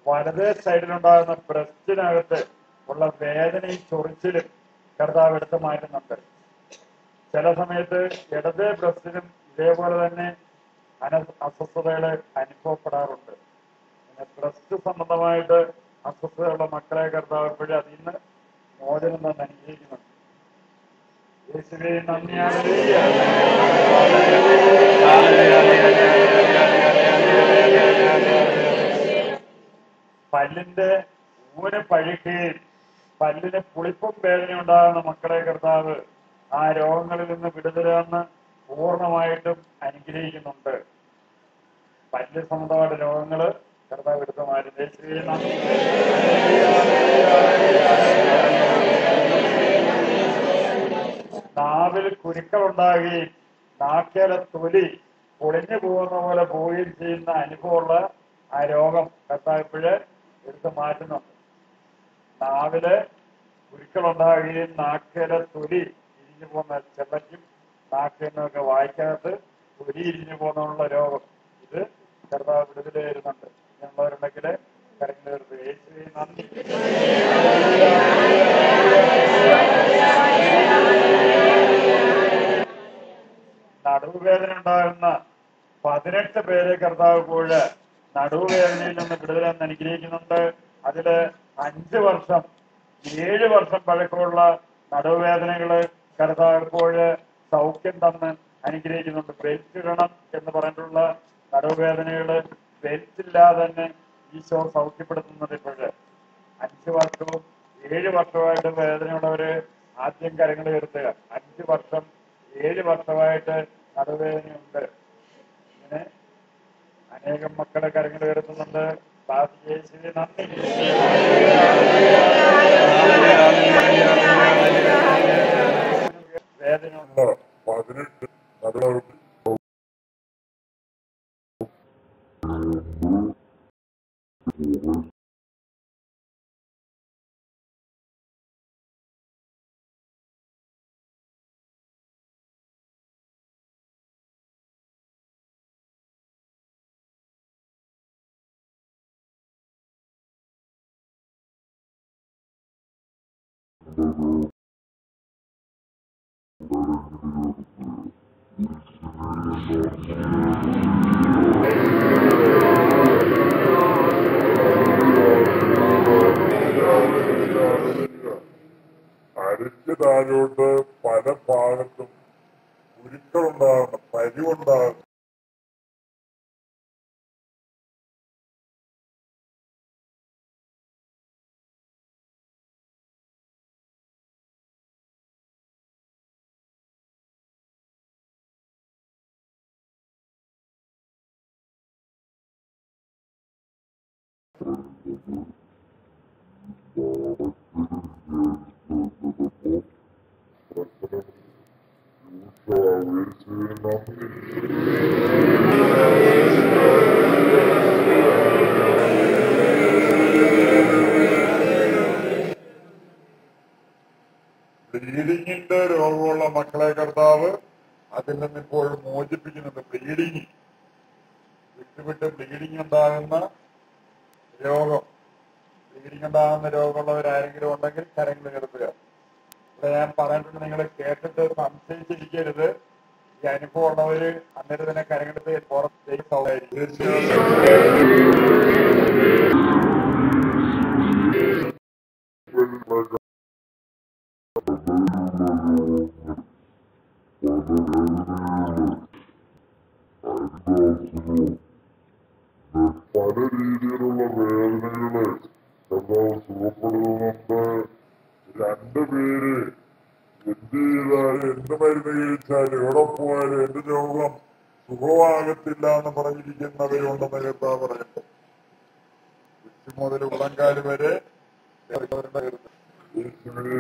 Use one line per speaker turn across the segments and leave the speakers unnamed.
വലതേ സൈഡിലുണ്ടാകുന്ന ബ്രസ്റ്റിനകത്ത് ഉള്ള വേദനയും ചൊറിച്ചിലും കർത്താവ് എടുത്ത് മാറ്റുന്നുണ്ട് ചില സമയത്ത് ഇടതേ ബ്രസ്റ്റിനും ഇതേപോലെ തന്നെ അന അസ്വസ്ഥതകൾ അനുഭവപ്പെടാറുണ്ട് പിന്നെ ബ്രസ്റ്റ് സംബന്ധമായിട്ട് അസ്വസ്ഥതയുള്ള മക്കളെ കർത്താവ് എപ്പോഴും അതിൽ നിന്ന് മോചനം തന്നെ അനുഗ്രഹിക്കുന്നുണ്ട് യേശുവേ നന്ദി ഹല്ലേലൂയ. പല്ലിന്റെ ഊന് പഴുക്കുകയും പല്ലിന് പുളിപ്പും വേദന ഉണ്ടാകുന്ന മക്കളെ കർത്താവ് ആ രോഗങ്ങളിൽ നിന്ന് വിടുതലാന്ന് പൂർണ്ണമായിട്ടും അനുഗ്രഹിക്കുന്നുണ്ട് പല്ല് സംബന്ധമായിട്ട് രോഗങ്ങള് കർത്താവ് എടുത്ത് മാറ്റി യേശുവേ നന്ദി. നാവിൽ കുരുക്കളുണ്ടാകുകയും നാക്കേലെ തൊലി പൊളിഞ്ഞു പോകുന്ന പോലെ പോവുകയും ചെയ്യുന്ന അനുഭവമുള്ള ആ രോഗം കർത്താവിപ്പോഴ് എടുത്ത് മാറ്റുന്നുണ്ട് നാവില് കുരുക്കളുണ്ടാകുകയും നാക്കേലെ തൊലി ഇരിഞ്ഞു പോകുന്ന ചെള്ളയ്ക്കും നാക്കിനൊക്കെ വായിക്കകത്ത് തൊലി ഇരിഞ്ഞു പോകുന്നുള്ള രോഗം ഇത് കർത്താവ് വിടുതല വരുന്നുണ്ട് ഇങ്ങനെയുള്ളവരുണ്ടെങ്കിൽ കരങ്ങളെടുത്ത് യേശുവേ നന്ദി നടുവുവേദന ഉണ്ടാകുന്ന പതിനെട്ട് പേരെ കർത്താവ് കൂഴ് നടുവുവേദനയിൽ നിന്ന് വിടുതലെന്ന് അനുഗ്രഹിക്കുന്നുണ്ട് അതില് അഞ്ച് വർഷം ഏഴ് വർഷം പഴക്കമുള്ള നടുവേദനകള് കർത്താവ് കൂഴ് സൗഖ്യം തന്ന് അനുഗ്രഹിക്കുന്നുണ്ട് ബെൽറ്റ് ഇടണം എന്ന് പറഞ്ഞിട്ടുള്ള നടുവേദനകള് ബെൽറ്റ് ഇല്ലാതെ തന്നെ ഈശോ സൗഖ്യപ്പെടുത്തുന്നത് ഇപ്പോഴ് അഞ്ച് വർഷവും ഏഴ് വർഷമായിട്ട് വേദനയുള്ളവര് ആദ്യം കരങ്ങൾ ഉയർത്തുക അഞ്ച് വർഷം ഏഴ് വർഷമായിട്ട് നടുവേദനയുണ്ട് ഇങ്ങനെ അനേകം മക്കളെ കരങ്ങൾ ഉയർത്തുന്നുണ്ട് ബാക്കി യേശുവേ നന്ദി വേദനയുണ്ട്
പതിനെട്ട് നടുവ് അരയ്ക്ക് താഴോട്ട് പല ഭാഗത്തും കുരുക്കളുണ്ടാകുന്നു പരിവുണ്ടാകുന്നു ബ്ലീഡിങ്ങിന്റെ രോഗമുള്ള മക്കളെ കർത്താവ് അതിൽ നിന്ന് ഇപ്പോൾ മോചിപ്പിക്കുന്നുണ്ട് ബ്ലീഡിങ് വിട്ടുവിട്ട് ബ്ലീഡിങ് ഉണ്ടാകുന്ന രോഗം ബ്ലീഡിങ് ഉണ്ടാകുന്ന രോഗമുള്ളവരാരെങ്കിലും ഉണ്ടെങ്കിൽ കരങ്ങൾ കിടത്തുക ഇവിടെ ഞാൻ പറഞ്ഞിട്ടുണ്ട് നിങ്ങൾ കേട്ടിട്ട് സംശയിച്ചിരിക്കരുത് ഈ അനുഭവം ഉള്ളവര് അന്നേരം തന്നെ കരങ്ങളെടുത്ത് പുറത്തേക്ക് പല രീതിയിലുള്ള വേദനകള് കർത്താവ് സുഖപ്പെടുന്നുണ്ട് രണ്ടുപേര് എന്ത് ചെയ്താലും എന്ത് മരുന്ന് കഴിച്ചാലും എവിടെ പോയാലും എന്റെ രോഗം സുഖമാകത്തില്ല എന്ന് പറഞ്ഞിരിക്കുന്നവരുണ്ടെന്ന് കർത്താവ് പറയുന്നു ഉച്ച മുതൽ ഉള്ളങ്കാല് വരെ യേശുവേ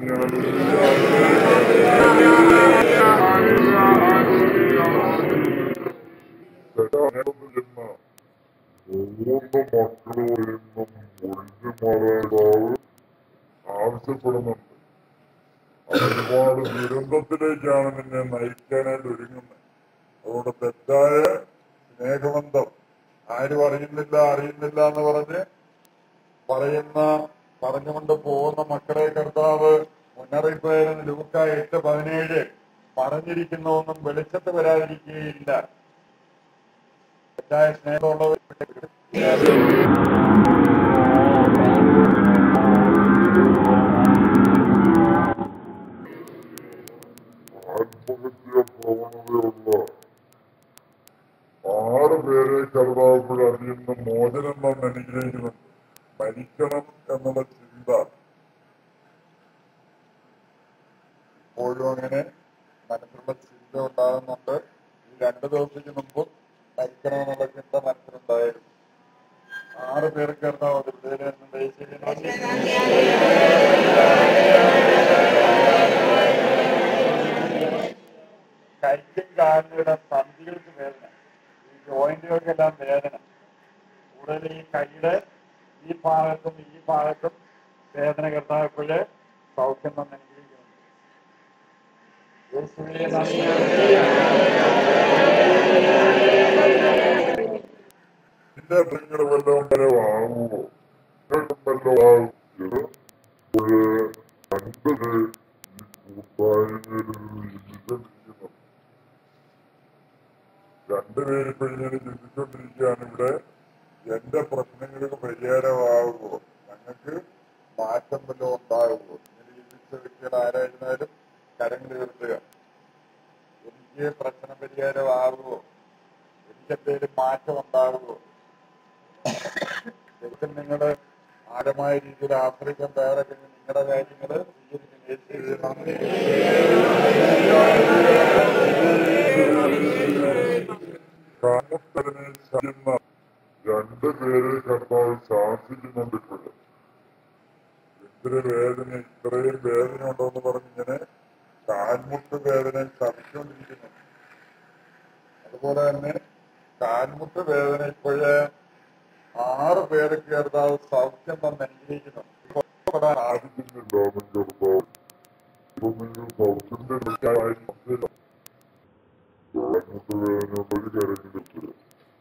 നന്ദിയാണ് മൂന്ന് മക്കളോട് എന്നും ഒഴിഞ്ഞു മാറാതാവ് ആവശ്യപ്പെടുന്നുണ്ട് അത് ഒരുപാട് ദുരന്തത്തിലേക്കാണ് നിന്നെ നയിക്കാനായിട്ട് ഒരുങ്ങുന്നത് അതുകൊണ്ട് തെറ്റായ സ്നേഹബന്ധം ആരും അറിയുന്നില്ല അറിയുന്നില്ല എന്ന് പറഞ്ഞ് പറയുന്ന പറഞ്ഞുകൊണ്ട് പോകുന്ന മക്കളെ കർത്താവ് മുന്നറിയിപ്പായിരുന്നു ലൂക്ക എട്ട് പതിനേഴ് പറഞ്ഞിരിക്കുന്നതൊന്നും വെളിച്ചത്ത് വരാതിരിക്കുകയില്ല തെറ്റായ സ്നേഹമുള്ളവർ
ആത്മഹത്യ പ്രവണതയുള്ള ആറ് പേരെ കർത്താവ് അതിൽ നിന്ന് മോചനം തന്ന് അനുഗ്രഹിക്കുന്നു മരിക്കണം എന്നുള്ള ചിന്ത
ഇപ്പോഴും അങ്ങനെ മനസ്സിലുള്ള ചിന്ത ഉണ്ടാകുന്നുണ്ട് ഈ രണ്ടു ദിവസത്തിന് മുമ്പ് മരിക്കണമെന്നുള്ള ചിന്ത മനസ്സിലുണ്ടായിരുന്നു ആറ് പേർക്ക് കർത്താവ് അത് വിടുതലെന്ന് കൈക്കും കാലിയുടെ സന്ധികൾക്ക് വേദന ഈ ജോയിന്റുകൾക്കെല്ലാം വേദന കൂടുതൽ ഈ കൈയുടെ ഈ ഭാഗത്തും ഈ ഭാഗത്തും വേദന കർത്താവപ്പോഴ് സൗഖ്യം തന്നെ അനുഗ്രഹിക്കുന്നു യേശുവേ നന്ദി.
നിന്റെ നിങ്ങൾ വല്ലതും വരവാകുമോ നിങ്ങൾക്കും വല്ലതും ആകും ഇത് ഒരു രണ്ടത് ഈ കൂട്ടായ്മയിൽ നിന്ന് ചിന്തിച്ചുകൊണ്ടിരിക്കുന്നു രണ്ടുപേര് ഇപ്പൊ ഇങ്ങനെ ചിന്തിച്ചുകൊണ്ടിരിക്കുകയാണ് ഇവിടെ എന്റെ പ്രശ്നങ്ങൾക്ക് പരിഹാരമാകുമോ ഞങ്ങൾക്ക്
മാറ്റം വല്ലതും ഉണ്ടാകുമോ ഇങ്ങനെ ചിന്തിച്ച വ്യക്തികൾ ആരായിരുന്നാലും കരങ്ങൾ ഉയർത്തുക എനിക്ക് പ്രശ്ന പരിഹാരമാകുമോ എനിക്കെന്തേലും മാറ്റം ഉണ്ടാകുമോ ശരിക്കും നിങ്ങൾ ആഴമായ രീതിയിൽ ആശ്രയിക്കാൻ തയ്യാറെങ്കിൽ നിങ്ങളുടെ കാര്യങ്ങൾ സ്വീകരിക്കും യേശുവേ നന്ദി.
കാമസ്ഥലനെ ചെയ്യുന്ന രണ്ട് പേരെ കർത്താവ് ശാസിക്കുന്നുണ്ട് ഇപ്പോഴും എന്തൊരു വേദന ഇത്രയും വേദന ഉണ്ടോന്ന് പറഞ്ഞിങ്ങനെ കാൽമുട്ട് വേദന ശമിച്ചുകൊണ്ടിരിക്കുന്നു
അതുപോലെ തന്നെ കാൽമുട്ട് വേദന ഇപ്പോഴ് ആറ് പേർക്ക് കർത്താവ് സൗഖ്യം തന്ന് അനുഗ്രഹിക്കുന്നു ഇപ്പോഴാണ്
സാധിക്കുന്നില്ലാന്ന് കർത്താവ് ഇപ്പൊ നിങ്ങൾ സൗത്തിന്റെ കാൽമുട്ട് വേദന ഒരു കരഞ്ഞെടുത്തത്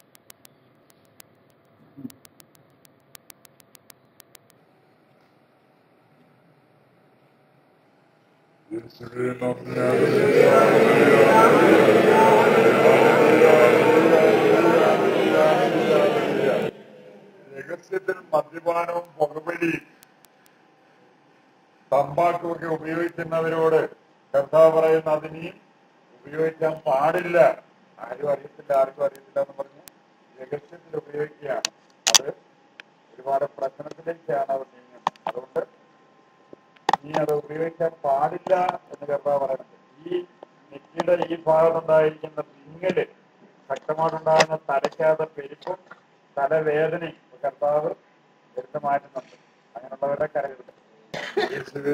യേശുവേ നന്ദി
രഹസ്യത്തിൽ മദ്യപാനവും പുകവലിയും തമ്പാക്കും ഒക്കെ ഉപയോഗിക്കുന്നവരോട് കർത്താവ് പറയുന്ന അതിനി ഉപയോഗിക്കാൻ പാടില്ല ആരും അറിയത്തില്ല ആർക്കും അറിയത്തില്ല എന്ന് പറഞ്ഞ് രഹസ്യത്തിൽ ഉപയോഗിക്കുകയാണ് അത് ഒരുപാട് പ്രശ്നത്തിലേക്കാണ് അവർ നീങ്ങുന്നത് അതുകൊണ്ട് നീ അത് ഉപയോഗിക്കാൻ പാടില്ല എന്ന് കർത്താവ് പറയുന്നുണ്ട് ഈ നെറ്റിയുടെ ഈ ഭാഗത്തുണ്ടായിരിക്കുന്ന തിങ്ങല് ശക്തമായിട്ടുണ്ടാകുന്ന തലയ്ക്കാത്ത പെരുപ്പും തലവേദനയും കർത്താവ് എടുത്തു മാറ്റുന്നുണ്ട് അങ്ങനെയുള്ളവരുടെ കരകളുണ്ട് യേശുവേ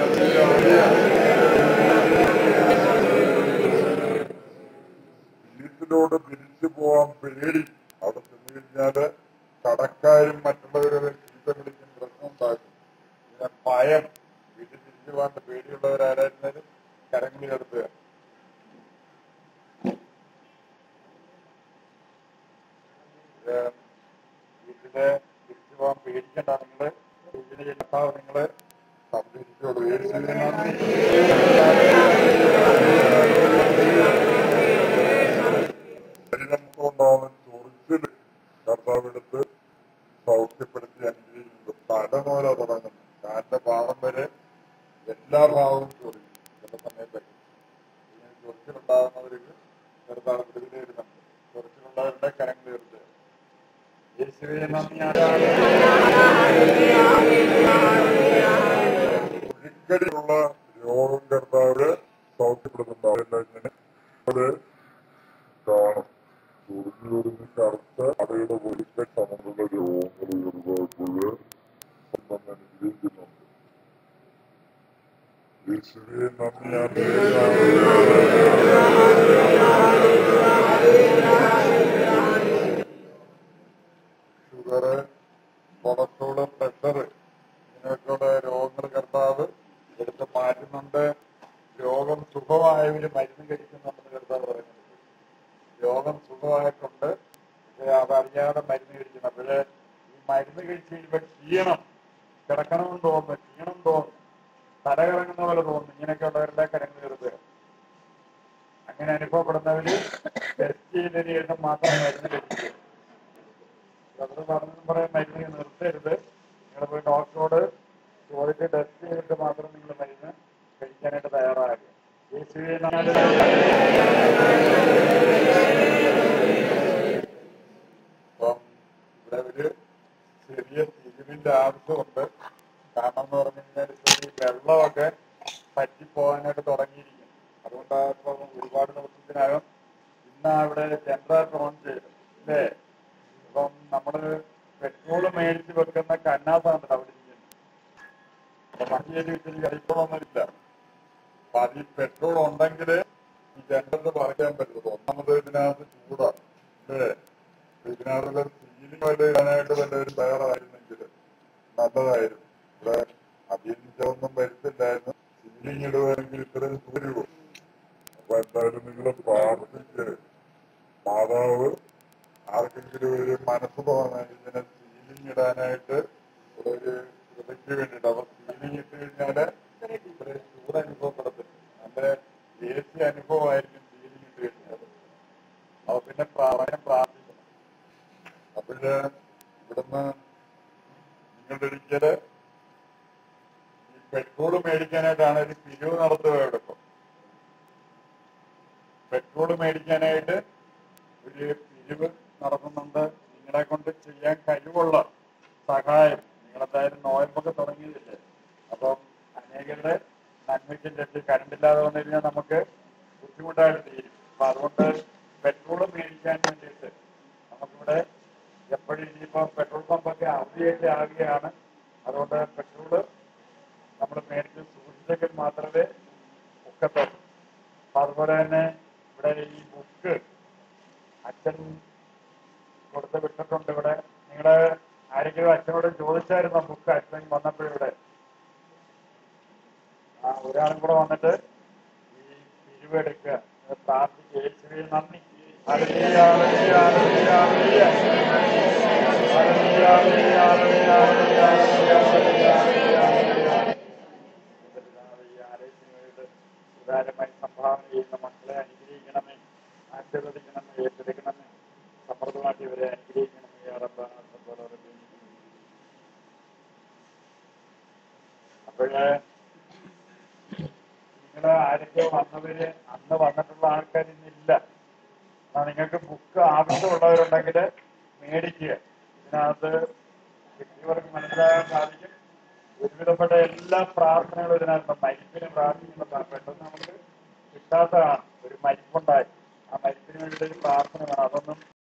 വീട്ടിലോട് തിരിച്ചു പോവാൻ പേടി അവിടെ ചെന്ന് കഴിഞ്ഞാല് കടക്കാരും മറ്റുള്ളവരുടെ ചീത്ത വിളിക്കും പ്രശ്നം ഉണ്ടാക്കും
പിന്നെ ഭയം വീട്ടിൽ തിരിച്ചു പോകാൻ പേടിയുള്ളവരായിരുന്നാലും കരങ്ങളിൽ എടുത്തുക ഇത് വീട്ടില് തിരിച്ചു പോകാൻ പേടിക്കണ്ട നിങ്ങള് വീട്ടിന് ചെല്ലുമ്പോൾ നിങ്ങള് സംരക്ഷിച്ചോളൂ യേശുവിനെ നന്ദി
നമുക്കുണ്ടാവുന്ന ചൊറിച്ചില് കർത്താവെടുത്ത് സൗഖ്യപ്പെടുത്തി അനുഗ്രഹിക്കുന്നത്
തലമൂല തുടങ്ങുന്നു കാലിന്റെ ഭാവം വരെ എല്ലാ ഭാവവും ചൊറിയും ചില സമയത്തൊക്കെ ഇങ്ങനെ ചൊറിച്ചിലുണ്ടാകുന്നവർക്ക് ചെറുതാണ് വിടുതലേരുന്നുണ്ട് ചൊറിച്ചിലുള്ളവരുടെ കരങ്ങൾ എടുത്ത് യേശുവിനെ നന്ദിയാണ്
ഒരിക്കലുള്ള രോഗം കർത്താവ് സൗഖ്യപ്പെടുന്നുണ്ടാവില്ല ഇങ്ങനെ അത് കാണും ചൊറിഞ്ഞു ചൊറിഞ്ഞ് കറുത്ത അടയുടെ ഒരിക്കൽ തമ്മിലുള്ള രോഗങ്ങൾ ചെറുതാക്കുമ്പോൾ സ്വന്തം അനുഗ്രഹിക്കുന്നുണ്ട് യേശുവെ
ഷുഗറ് കൊളസ്ട്രോള് പ്രഷർ ഇങ്ങനെയൊക്കെയുള്ള രോഗങ്ങൾ കർത്താവ് എടുത്ത് മാറ്റുന്നുണ്ട് രോഗം സുഖമായവര് മരുന്ന് കഴിക്കുന്നുണ്ടെന്ന് കർത്താവ് പറയുന്നുണ്ട് രോഗം സുഖമായിട്ടുണ്ട് പക്ഷേ അതറിയാതെ മരുന്ന് കഴിക്കുന്നു അപ്പോഴ് ഈ
മരുന്ന് കഴിച്ച് കഴിയുമ്പോ ക്ഷീണം കിടക്കണമെന്ന് തോന്നുന്നു ക്ഷീണം തോന്നുന്നു തല കറങ്ങുന്ന പോലെ തോന്നുന്നു ഇങ്ങനെയൊക്കെ ഉള്ളവരുടെ കരങ്ങൾ കരുതുക അങ്ങനെ അനുഭവപ്പെടുന്നവര് ടെസ്റ്റ് ചെയ്തതിന് ശേഷം മാത്രം മരുന്ന് കഴിക്കുക ഡോക്ടർ പറഞ്ഞു പറയാൻ മരുന്ന് നിർത്തരുത് നിങ്ങൾ പോയി ഡോക്ടറോട് ചോദിച്ച് ടെസ്റ്റ് ചെയ്തിട്ട് മാത്രം നിങ്ങൾ മരുന്ന് കഴിക്കാനായിട്ട് തയ്യാറാകുക യേശുവേ നാമത്തിൽ
അപ്പം ഇവിടെ ഒരു ചെറിയ തിരിവിന്റെ ആവശ്യമുണ്ട് കാരണം എന്ന് പറഞ്ഞു കഴിഞ്ഞാൽ ഇപ്പൊ ഈ വെള്ളമൊക്കെ പറ്റിപ്പോകാനായിട്ട് തുടങ്ങിയിരിക്കും അതുകൊണ്ടാണ് ഇപ്പം ഒരുപാട് ദിവസത്തിനകം ഇന്ന് അവിടെ ജനറേറ്റർ ഓൺ ചെയ്തു അല്ലേ ഇപ്പം നമ്മള് പെട്രോൾ മേടിച്ച് വെക്കുന്ന കന്നാസാണ് അവിടെ ഇരിക്കുന്നത് അപ്പൊ മണ്ണിയേരി ഇച്ചിരി കളിക്കണമെന്നില്ല അപ്പൊ അത് ഈ പെട്രോൾ ഉണ്ടെങ്കിൽ ഈ ജനറേറ്റർ പറയാൻ പറ്റുള്ളൂ ഒന്നാമത് ഇതിനകത്ത് ചൂടാണ് അല്ലേ ഇതിനകത്തുള്ള സീലിംഗ് വല്ല ഇടാനായിട്ട് വല്ലവരും തയ്യാറായിരുന്നെങ്കിൽ നല്ലതായിരുന്നു ഇവിടെ അഭിനയിച്ചൊന്നും വരുത്തില്ലായിരുന്നു സീലിംഗ് ഇടുവാണെങ്കിൽ ഇത്രയും സൂര്യവും അപ്പൊ എന്തായാലും നിങ്ങൾ പ്രാർത്ഥിച്ച് മാതാവ് ആർക്കെങ്കിലും ഒരു മനസ്സ് തോന്നാൻ ഇതിനെ സീലിംഗ് ഇടാനായിട്ട് ഒരു കൃതയ്ക്ക് വേണ്ടിയിട്ട് അപ്പൊ സീലിംഗ് ഇട്ട് കഴിഞ്ഞാല് ഇത്രയും ചൂട് അനുഭവപ്പെടത്തില്ല നല്ല എ സി അനുഭവമായിരിക്കും സീലിംഗ് ഇട്ട് കഴിഞ്ഞാൽ അപ്പൊ പിന്നെ പ്രാർത്ഥന പ്രാർത്ഥിക്കണം അപ്പോഴ് ഇവിടുന്ന് നിങ്ങളുടെ ഒരിക്കല് ഈ പെട്രോൾ മേടിക്കാനായിട്ടാണ് ഒരു പിരിവ് നടത്തുക ഇവിടെ ഇപ്പം പെട്രോൾ മേടിക്കാനായിട്ട് ഒരു പിരിവ് നടത്തുന്നുണ്ട് നിങ്ങളെ കൊണ്ട് ചെയ്യാൻ കഴിവുള്ള സഹായം നിങ്ങളെന്തായാലും നോയമ്പൊക്കെ തുടങ്ങിയതില്ലേ അപ്പം അനേകരുടെ നന്മയ്ക്കും ചെട്ടി കരണ്ടില്ലാതെ വന്നു കഴിഞ്ഞാൽ നമുക്ക് ബുദ്ധിമുട്ടായിട്ട് തീരും അപ്പൊ അതുകൊണ്ട് പെട്രോൾ മേടിക്കാൻ വേണ്ടിയിട്ട് നമുക്കിവിടെ എപ്പോഴും ഇനിയിപ്പോ പെട്രോൾ പമ്പൊക്കെ അവധിയായിട്ട് ആവുകയാണ് അതുകൊണ്ട് പെട്രോള് നമ്മൾ മേടിച്ച് സൂക്ഷിച്ചെങ്കിൽ മാത്രമേ ഒക്കത്തുള്ളൂ അപ്പൊ അതുപോലെ തന്നെ ഇവിടെ ഈ ബുക്ക് അച്ഛൻ കൊടുത്ത് വിട്ടിട്ടുണ്ട് ഇവിടെ നിങ്ങള് ആരെങ്കിലും അച്ഛനോട് ചോദിച്ചായിരുന്നോ ബുക്ക് അച്ഛൻ വന്നപ്പോഴിവിടെ ആ ഒരാളും കൂടെ വന്നിട്ട് ഈ പിരിവെടുക്കുക അത് പ്രാർത്ഥിക്കുക യേശുവേ നന്ദി hallelujah, hallelujah, hallelujah, hallelujah. Hallelujah, hallelujah, hallelujah, hallelujah, hallelujah, hallelujah, hallelujah. ഈ ആലയത്തിനുവേണ്ടി ഉദാരമായി സംഭാവന ചെയ്യുന്ന മക്കളെ അനുഗ്രഹിക്കണമേ ആശീർവദിക്കണമേ ഏറ്റെടുക്കണമേ സമൃദ്ധമായിട്ട് ഇവരെ അനുഗ്രഹിക്കണമേ യാറബ്ബാന അപ്പോഴേ നിങ്ങള് ആരൊക്കെയോ വന്നവര് അന്ന് വന്നിട്ടുള്ള ആൾക്കാർ ഇന്നില്ല എന്നാ നിങ്ങൾക്ക് ബുക്ക് ആവശ്യമുള്ളവരുണ്ടെങ്കിൽ മേടിക്കുക ഇതിനകത്ത് കിട്ടിയവർക്ക് മനസ്സിലാകാൻ സാധിക്കും ഒരുവിധപ്പെട്ട എല്ലാ പ്രാർത്ഥനകളും ഇതിനകത്ത് മരിപ്പിന് പ്രാർത്ഥിക്കുന്ന പെട്ടെന്ന് നമുക്ക് കിട്ടാത്തതാണ് ഒരു മരിപ്പുണ്ടായി ആ മരിപ്പിന് വേണ്ടിയിട്ട് ഒരു പ്രാർത്ഥന വേണം അതൊന്നും